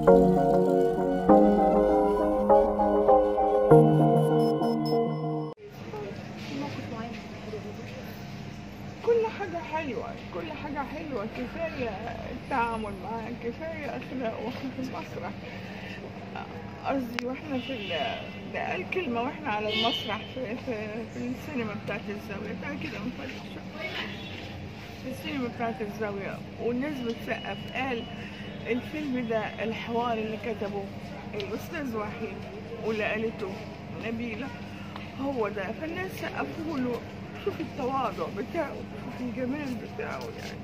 كل حاجة حلوة كل حاجة حلوة كفاية التعامل معاه كفاية أخلاقه واحنا في المسرح قصدي واحنا في ال- ده قال كلمة واحنا على المسرح في, في, في السينما بتاعت الزاوية تعالى كده من فضلك شوية. في السينما بتاعت الزاوية والناس بتسقف قال الفيلم ده الحوار اللي كتبه الأستاذ وحيد واللي قالته نبيلة هو ده فالناس سقفوا له شوف التواضع بتاعه شوف الجمال بتاعه يعني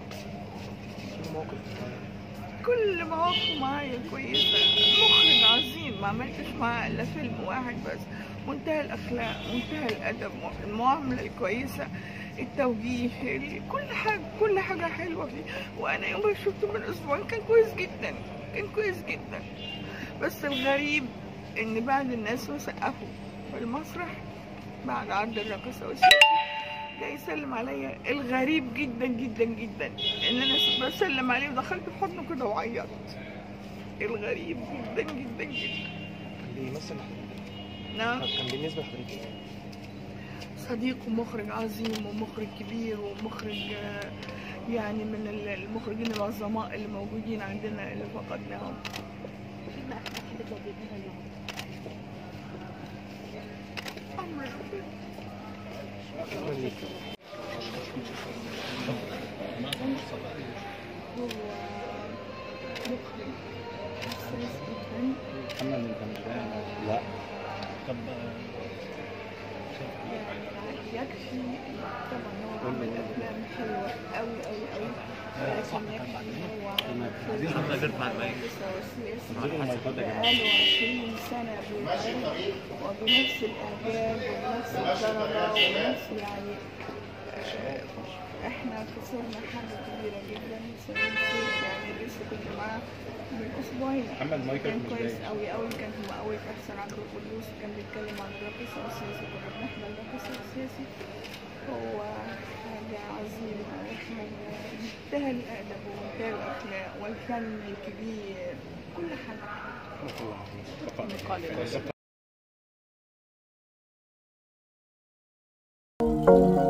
كل مواقفه معايا كويسة مخرج عظيم ما عملتش معاه إلا فيلم واحد بس منتهى الأخلاق منتهى الأدب المعاملة الكويسة التوجيه ال- كل حاجة كل حاجة حلوة فيه وأنا يوم ما شفته من أسبوعين كان كويس جدا كان كويس جدا بس الغريب إن بعد الناس ما سقفوا في المسرح بعد عرض الرقصة والسياسي جاي يسلم عليا الغريب جدا جدا جدا ان انا بسلم عليه ودخلت في حضنه كده وعيطت الغريب جدا جدا جدا بيمثل نعم كان بالنسبه لحضرتك صديق ومخرج عظيم ومخرج كبير ومخرج آه، يعني من ال- المخرجين العظماء اللي موجودين عندنا اللي فقدناهم فيلم احمد حبيب لو بيدينا النهارده أمر ربنا. شكرا ليك هو مخرج حساس جدا محمد انت مش لا طب يعني يكفي طبعا هو عمل افلام حلوه قوي قوي قوي لكن يكفي هو عمل فيلم بقاله 20 سنه بيتعرض وبنفس الاعجاب وبنفس الدرجه وبنفس يعني آه، احنا خسرنا حاجه كبيره جدا سليم سيف يعني لسه كنت معاه من اسبوعين محمد مايكل كان مش كويس جاي. قوي قوي كان هو اول احسن عبد القدوس كان بيتكلم عن الراقصه والسياسي كنا بنحضر الراقصه والسياسي هو حاجه عظيمه وحاجه منتهى الادب ومنتهى الاخلاق والفن الكبير كل حاجه شكرا مقالب